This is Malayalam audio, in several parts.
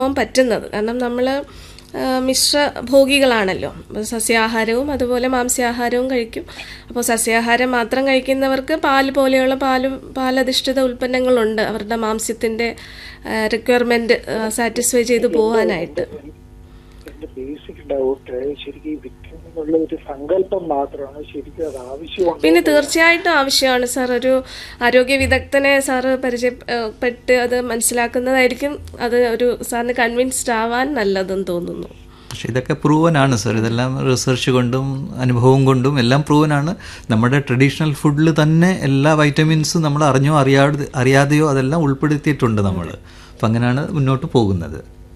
പോകാൻ പറ്റുന്നത് കാരണം നമ്മൾ മിശ്ര ഭോഗികളാണല്ലോ അപ്പോൾ സസ്യാഹാരവും അതുപോലെ മാംസ്യാഹാരവും കഴിക്കും അപ്പോൾ സസ്യാഹാരം മാത്രം കഴിക്കുന്നവർക്ക് പാല് പോലെയുള്ള പാലും പാലധിഷ്ഠിത ഉൽപ്പന്നങ്ങളുണ്ട് അവരുടെ മാംസ്യത്തിൻ്റെ റിക്വയർമെൻറ്റ് സാറ്റിസ്ഫൈ ചെയ്ത് പോകാനായിട്ട് എന്റെ ബേസിക് ഡൗട്ട് ശരിക്കും ഈ വിക്ടിം എന്നുള്ള ഒരു സങ്കല്പം മാത്രമാണ് ശരിക്കും അത് ആവശ്യമുണ്ട് പിന്നെ തീർച്ചയായിട്ടും ആവശ്യമാണ് സാർ ഒരു ആരോഗ്യ വിദഗ്ധനെ സാറ് പരിചയപ്പെട്ട് അത് മനസ്സിലാക്കുന്നതായിരിക്കും അത് ഒരു സാറിന് കൺവിൻസ്ഡ് ആവാൻ നല്ലതെന്ന് തോന്നുന്നു പക്ഷെ ഇതൊക്കെ പ്രൂവൻ ആണ് സർ ഇതെല്ലാം റിസർച്ച് കൊണ്ടും അനുഭവം കൊണ്ടും എല്ലാം പ്രൂവൻ ആണ് നമ്മുടെ ട്രഡീഷണൽ ഫുഡിൽ തന്നെ എല്ലാ വൈറ്റമിൻസും നമ്മൾ അറിഞ്ഞോ അറിയാതെ അറിയാതെയോ അതെല്ലാം ഉൾപ്പെടുത്തിയിട്ടുണ്ട് നമ്മൾ അപ്പം അങ്ങനെയാണ് മുന്നോട്ട് പോകുന്നത്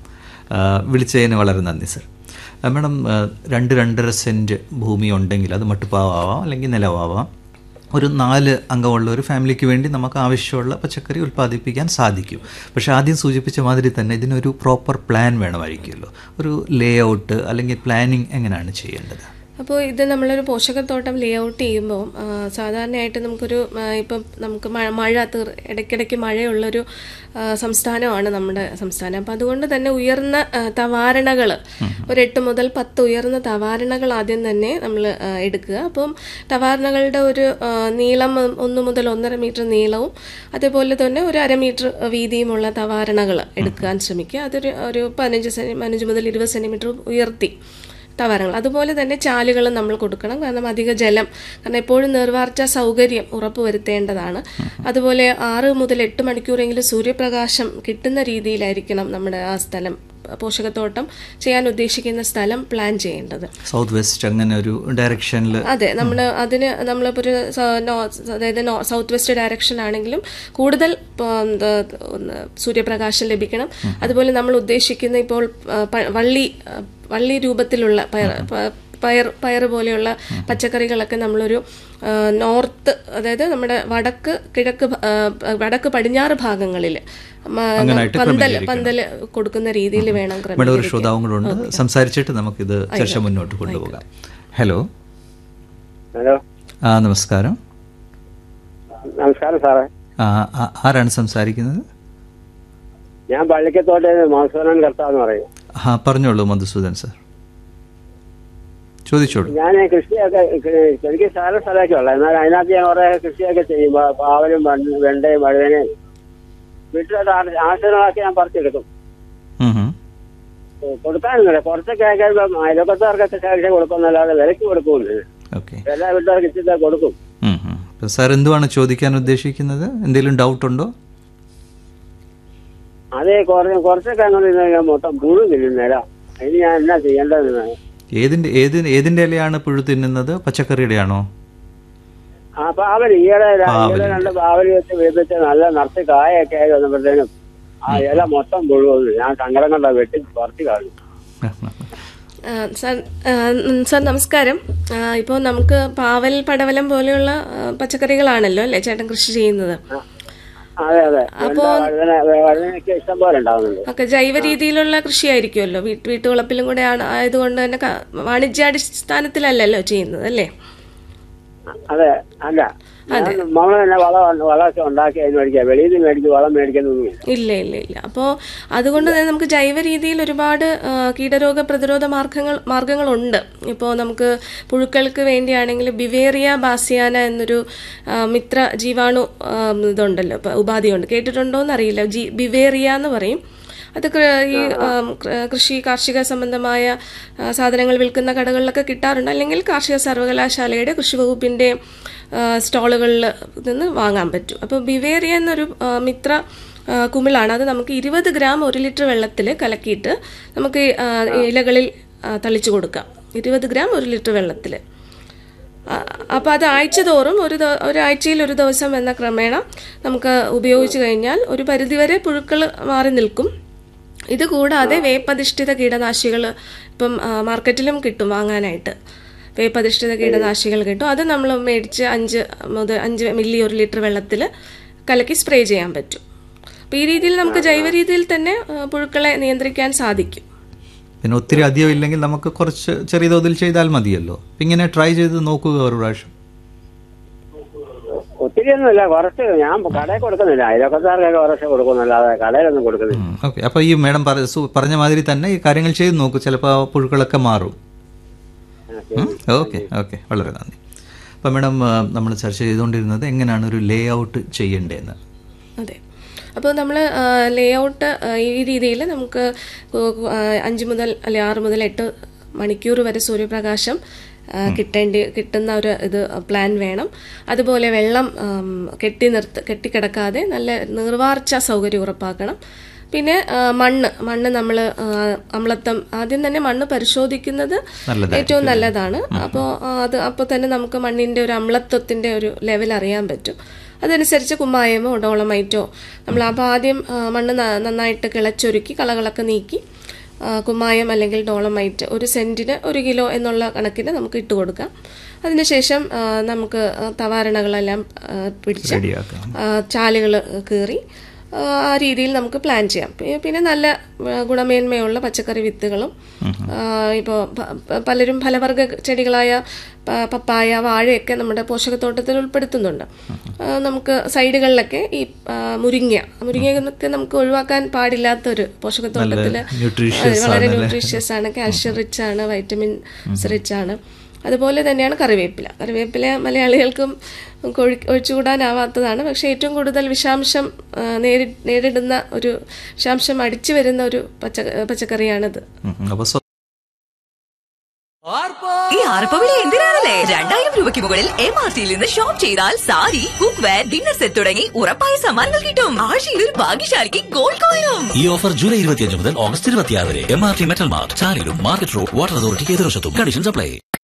ആ, വിളിച്ചതിന് വളരെ നന്ദി സർ ആ, മാഡം ആ, രണ്ട് രണ്ടര സെൻറ്റ് ഭൂമി ഉണ്ടെങ്കിൽ അത് മട്ടുപ്പാവാം അല്ലെങ്കിൽ നിലവാവാം ഒരു നാല് അംഗമുള്ള ഒരു ഫാമിലിക്ക് വേണ്ടി നമുക്ക് ആവശ്യമുള്ള പച്ചക്കറി ഉൽപ്പാദിപ്പിക്കാൻ സാധിക്കും പക്ഷേ ആദ്യം സൂചിപ്പിച്ച മാതിരി തന്നെ ഇതിനൊരു പ്രോപ്പർ പ്ലാൻ വേണമായിരിക്കുമല്ലോ ഒരു ലേ ഔട്ട് അല്ലെങ്കിൽ പ്ലാനിങ് എങ്ങനെയാണ് ചെയ്യേണ്ടത് അപ്പോൾ ഇത് നമ്മളൊരു പോഷകത്തോട്ടം ലേ ഔട്ട് ചെയ്യുമ്പോൾ ആ, സാധാരണയായിട്ട് നമുക്കൊരു ആ, ഇപ്പം നമുക്ക് മഴ മഴ തീർ ഇടയ്ക്കിടയ്ക്ക് മഴയുള്ളൊരു ആ, സംസ്ഥാനമാണ് നമ്മുടെ സംസ്ഥാനം അപ്പം അതുകൊണ്ട് തന്നെ ഉയർന്ന തവാരണകൾ ഒരു എട്ട് മുതൽ പത്ത് ഉയർന്ന തവാരണകൾ ആദ്യം തന്നെ നമ്മൾ എടുക്കുക അപ്പം തവാരണകളുടെ ഒരു ആ, നീളം ഒന്ന് മുതൽ ഒന്നര മീറ്റർ നീളവും അതേപോലെ തന്നെ ഒരു അര മീറ്റർ വീതിയുമുള്ള തവാരണകൾ എടുക്കാൻ ശ്രമിക്കുക അതൊരു ഒരു പതിനഞ്ച് സെന്റി പതിനഞ്ച് മുതൽ ഇരുപത് സെന്റിമീറ്റർ ഉയർത്തി തവരങ്ങൾ അതുപോലെ തന്നെ ചാലുകൾ നമ്മൾ കൊടുക്കണം കാരണം അധിക ജലം കാരണം എപ്പോഴും നിർവാർച്ച സൗകര്യം ഉറപ്പുവരുത്തേണ്ടതാണ് അതുപോലെ ആറ് മുതൽ എട്ട് മണിക്കൂറെങ്കിലും സൂര്യപ്രകാശം കിട്ടുന്ന രീതിയിലായിരിക്കണം നമ്മുടെ ആ സ്ഥലം പോഷകത്തോട്ടം ചെയ്യാൻ ഉദ്ദേശിക്കുന്ന സ്ഥലം പ്ലാൻ ചെയ്യേണ്ടത് സൗത്ത് വെസ്റ്റ് അങ്ങനെ ഒരു ഡയറക്ഷനിൽ അതെ നമ്മൾ അതിന് നമ്മളിപ്പോൾ ഒരു സ- നോ- അതായത് നോ- സൗത്ത് വെസ്റ്റ് ഡയറക്ഷൻ ആണെങ്കിലും കൂടുതൽ പ- എന്താ, ഒന്ന് സൂര്യപ്രകാശം ലഭിക്കണം അതുപോലെ നമ്മൾ ഉദ്ദേശിക്കുന്ന ഇപ്പോൾ ആ, പ- വള്ളി ആ, വള്ളി രൂപത്തിലുള്ള പയർ പ- പയർ പയർ പോലെയുള്ള പച്ചക്കറികളൊക്കെ നമ്മളൊരു ആ, നോർത്ത് അതായത് നമ്മുടെ വടക്ക് കിഴക്ക് ഭ- ആ, വടക്ക് പടിഞ്ഞാറ് ഭാഗങ്ങളിൽ അങ്ങനായിട്ട് പന്തൽ ക്രമീകരിക്കണം. പന്തൽ കൊടുക്കുന്ന രീതിയിൽ വേണം നമ്മുടെ ഒരു ക്രമീകരിക്കാൻ ശ്രോതാവും കൂടെ ഉണ്ട് സംസാരിച്ചിട്ട് നമുക്കിത് ചർച്ച മുന്നോട്ട് കൊണ്ടുപോകാം ഹലോ ഹലോ ആ നമസ്കാരം നമസ്കാരം സാറേ ആ, ആ- ആരാണ് സംസാരിക്കുന്നത് ഞാൻ പള്ളിക്കത്തോട്ടെ മധുസൂദനൻ കർത്താന്ന് പറയും ആ പറഞ്ഞോളൂ മധുസൂദൻ സർ ചോദിച്ചോളൂ ഞാൻ കൃഷിയൊക്കെ ക- എനിക്ക് സ്ഥലം സ്ഥലമൊക്കെ ഉള്ളത് എന്നാൽ അതിനകത്ത് ഞാൻ കുറെ കൃഷിയൊക്കെ ചെയ്യും പ- പാവലും വണ്ട- വെണ്ടയും വഴുതനയും വീട്ടിലോട്ട് ആ- ആവശ്യങ്ങളൊക്കെ ഞാൻ പറിച്ചെടുക്കും ഉം ഹും. കൊടുക്കാനൊന്നുമില്ല കുറച്ചൊക്കെ ആക്കുമ്പോൾ അയൽവക്കക്കാർക്കൊക്കെ ശേഷം കൊടുക്കുന്നല്ലാതെ വിലക്ക് കൊടുക്കുന്നില്ല ഓക്കെ എല്ലാ വീട്ടുകാർക്ക് ഇച്ചിരി കൊടുക്കും ഉം ഹും. അപ്പോൾ സാർ എന്തുവാണ് ചോദിക്കാൻ ഉദ്ദേശിക്കുന്നത് എന്തെങ്കിലും ഡൗട്ട് ഉണ്ടോ അതേ കുറച്ച് കുറച്ചൊക്കെ അങ്ങനെ ഇരുന്ന് കഴിഞ്ഞാൽ മൊത്തം പുഴു തിന്നുന്നില്ല അതിന് ഞാൻ എന്നാ ചെയ്യേണ്ടതെന്ന് ഏതിൻ്റെ ഏത് ഏതിൻ്റെ ഇലയാണ് പുഴു തിന്നുന്നത് പച്ചക്കറിയുടെ ആണോ ആ പാവല് ഈയിടെ ര- പാവല്. ഈയിടെ രണ്ട് പാവല് വെച്ച് വീപ്പിച്ച് നല്ല നിറച്ച് കായൊക്കെ ആയി വന്നപ്പോഴത്തേനും ആ ഇല മൊത്തം പുഴുവന്നു ഞാൻ സങ്കടം കൊണ്ടാ വെട്ടി പറിച്ചു കളഞ്ഞു ആ, സാർ ആ, ഉം, സാർ നമസ്കാരം ഇപ്പോൾ നമുക്ക് പാവൽ പടവലം പോലെയുള്ള ആ, പച്ചക്കറികളാണല്ലോ അല്ലേ ചേട്ടൻ കൃഷി ചെയ്യുന്നത് അതെ അതെ വെണ്ട, വഴുതന വഴുതനയൊക്കെ ഇഷ്ടം പോലെ ഉണ്ടാവുന്നുണ്ട് ഒക്കെ ജൈവ രീതിയിലുള്ള കൃഷിയായിരിക്കുമല്ലോ വീട്ട് വീട്ടുവളപ്പിലും കൂടെ ആണ് ആയതുകൊണ്ട് തന്നെ ക- വാണിജ്യാടിസ്ഥാനത്തിലല്ലല്ലോ ചെയ്യുന്നത് അല്ലേ അതെ അല്ല നമ്മൾ തന്നെ വളം വളമൊക്കെ ഉണ്ടാക്കി അതിന് മേടിക്കാം വെളിയിൽ നിന്ന് മേടിച്ച് വളം മേടിക്കുന്നൊന്നുമില്ല ഇല്ല ഇല്ല ഇല്ല അപ്പോൾ അതുകൊണ്ട് തന്നെ നമുക്ക് ജൈവ രീതിയിൽ ഒരുപാട് ആ, കീടരോഗ പ്രതിരോധ മാർഗങ്ങൾ മാർഗങ്ങളുണ്ട് ഇപ്പോൾ നമുക്ക് പുഴുക്കൾക്ക് വേണ്ടിയാണെങ്കിൽ ബിവേറിയ ബാസിയാന എന്നൊരു ആ, മിത്ര ജീവാണു ആ, ഇതുണ്ടല്ലോ ഇപ്പൊ ഉപാധിയുണ്ട് കേട്ടിട്ടുണ്ടോ എന്നറിയില്ല ജി ബിവേറിയ എന്ന് പറയും അത് കൃ- ഈ ആം, കൃ- കൃഷി കാർഷിക സംബന്ധമായ ആ, സാധനങ്ങൾ വിൽക്കുന്ന കടകളിലൊക്കെ കിട്ടാറുണ്ട് അല്ലെങ്കിൽ കാർഷിക സർവകലാശാലയുടെ കൃഷി വകുപ്പിന്റെ ആ, സ്റ്റാളുകളിൽ നിന്ന് വാങ്ങാൻ പറ്റും അപ്പോൾ ബിവേറിയ എന്നൊരു ആ, മിത്ര ആ, കുമിളാണ് അത് നമുക്ക് ഇരുപത് ഗ്രാം ഒരു ലിറ്റർ വെള്ളത്തിൽ കലക്കിയിട്ട് നമുക്ക് ആ, ഇലകളിൽ ആ, തളിച്ചു കൊടുക്കാം ഇരുപത് ഗ്രാം ഒരു ലിറ്റർ വെള്ളത്തിൽ അപ്പോൾ അത് ആഴ്ച തോറും ഒരു ദ- ഒരാഴ്ചയിൽ ഒരു ദിവസം എന്ന ക്രമേണ നമുക്ക് ഉപയോഗിച്ച് കഴിഞ്ഞാൽ ഒരു പരിധിവരെ പുഴുക്കൾ മാറി നിൽക്കും ഇത് കൂടാതെ വേപ്പധിഷ്ഠിത കീടനാശികൾ ഇപ്പം ആ, മാർക്കറ്റിലും കിട്ടും വാങ്ങാനായിട്ട് വേപ്പധിഷ്ഠിത കീടനാശികൾ കിട്ടും അത് നമ്മൾ മേടിച്ച് അഞ്ച് മുതൽ അഞ്ച് മില്ലി ഒരു ലിറ്റർ വെള്ളത്തിൽ കലക്കി സ്പ്രേ ചെയ്യാൻ പറ്റും അപ്പോൾ ഈ രീതിയിൽ നമുക്ക് ജൈവ രീതിയിൽ തന്നെ ആ, പുഴുക്കളെ നിയന്ത്രിക്കാൻ സാധിക്കും പിന്നെ ഒത്തിരി അധികം ഇല്ലെങ്കിൽ നമുക്ക് കുറച്ച് ചെറിയ തോതിൽ ചെയ്താൽ മതിയല്ലോ ഇങ്ങനെ ട്രൈ ചെയ്ത് നോക്കുക ഒരു പ്രാവശ്യം ഒത്തിരി ഒത്തിരിയൊന്നുമില്ല കുറച്ച് ഞാൻ കടയിൽ കൊടുക്കുന്നില്ല അയൽവക്കക്കാർക്കൊക്കെ കുറച്ച് കൊടുക്കുന്നില്ലാതെ കടയിലൊന്നും കൊടുക്കുന്നില്ല ഓക്കെ അപ്പോൾ ഈ മേഡം പറ- സു- പറഞ്ഞ മാതിരി തന്നെ ഈ കാര്യങ്ങൾ ചെയ്ത് നോക്കൂ ചിലപ്പോൾ ആ പുഴുക്കളൊക്കെ മാറും ആ, ശരി. ഓക്കെ ഓക്കെ വളരെ നന്ദി അപ്പോൾ മേഡം നമ്മൾ ചർച്ച ചെയ്തുകൊണ്ടിരുന്നത് എങ്ങനെയാണ് ഒരു ലേ ഔട്ട് ചെയ്യേണ്ടതെന്ന് അതെ അപ്പോൾ നമ്മൾ ലേ ഔട്ട് ഈ രീതിയിൽ നമുക്ക് കു- കു- ആ, അഞ്ച് മുതൽ അല്ലെ ആറ് മുതൽ എട്ട് മണിക്കൂർ വരെ സൂര്യപ്രകാശം ആ, കിട്ടേണ്ടി കിട്ടുന്ന ഒരു ഇത് പ്ലാൻ വേണം അതുപോലെ വെള്ളം ആം, കെട്ടി നിർത്ത് കെട്ടിക്കിടക്കാതെ നല്ല നിർവാർച്ച സൗകര്യം ഉറപ്പാക്കണം പിന്നെ ആ, മണ്ണ് മണ്ണ് നമ്മൾ അമ്ലത്വം ആദ്യം തന്നെ മണ്ണ് പരിശോധിക്കുന്നത് ഏറ്റവും നല്ലതാണ് അപ്പോൾ അത് അപ്പോൾ തന്നെ നമുക്ക് മണ്ണിന്റെ ഒരു അമ്ലത്വത്തിന്റെ ഒരു ലെവൽ അറിയാൻ പറ്റും അതനുസരിച്ച് കുമ്മായമോ ഡോളമൈറ്റോ നമ്മൾ അപ്പോൾ ആദ്യം ആ, മണ്ണ് ന- നന്നായിട്ട് കിളച്ചൊരുക്കി കളകളൊക്കെ നീക്കി ആ, കുമ്മായം അല്ലെങ്കിൽ ഡോളമൈറ്റ് ഒരു സെന്റിന് ഒരു കിലോ എന്നുള്ള കണക്കിന് നമുക്ക് ഇട്ട് കൊടുക്കാം അതിനുശേഷം ആ, നമുക്ക് ആ, തവാരണകളെല്ലാം ആ, പിടിച്ച് റെഡിയാക്കാം ചാലുകൾ കീറി ആ, ആ രീതിയിൽ നമുക്ക് പ്ലാൻ ചെയ്യാം പി- പിന്നെ നല്ല ആ, ഗുണമേന്മയുള്ള പച്ചക്കറി വിത്തുകളും ഇപ്പോൾ പലരും ഫലവർഗ ചെടികളായ പ- പപ്പായ വാഴയൊക്കെ നമ്മുടെ പോഷകത്തോട്ടത്തിൽ ഉൾപ്പെടുത്തുന്നുണ്ട് ആ, നമുക്ക് സൈഡുകളിലൊക്കെ ഈ ആ, മുരിങ്ങ മുരിങ്ങയൊക്കെ നമുക്ക് ഒഴിവാക്കാൻ പാടില്ലാത്ത ഒരു പോഷകത്തോട്ടത്തിൽ nutritious വളരെ ന്യൂട്രീഷ്യസ് ആണ് കാൽഷ്യം റിച്ച് ആണ് വൈറ്റമിൻസ് റിച്ച് ആണ് അതുപോലെ തന്നെയാണ് കറിവേപ്പില കറിവേപ്പില മലയാളികൾക്കും കൊഴി- ഒഴിച്ചുകൂടാനാവാത്തതാണ് പക്ഷേ ഏറ്റവും കൂടുതൽ വിഷാംശം ആ, നേരി നേരിടുന്ന ഒരു വിഷാംശം അടിച്ചു വരുന്ന ഒരു പച്ച പച്ചക്കറിയാണിത് അപ്പോൾ ഈ ആർപ്പവിളി എന്തിനാണല്ലേ രണ്ടായിരം രൂപയ്ക്ക് മുകളിൽ എം ആർ ടിയിൽ നിന്ന് ഷോപ്പ് ചെയ്താൽ sari cookware dinner set തുടങ്ങി ഉറപ്പായ സമ്മാനങ്ങൾ കിട്ടും ആഴ്ചയിൽ ഒരു ഭാഗ്യശാലിക്ക് ഗോൾഡ് കോയിനും ഈ ഓഫർ ജൂലൈ ഇരുപത്തിയഞ്ച് മുതൽ ഓഗസ്റ്റ് ഇരുപത്തിയാറ് വരെ M R T metal mart ചാലിലും മാർക്കറ്റ് റോഡ് വാട്ടർ അതോറിറ്റിക്ക് എതിർവശത്തും കണ്ടീഷൻസ് അപ്ലൈ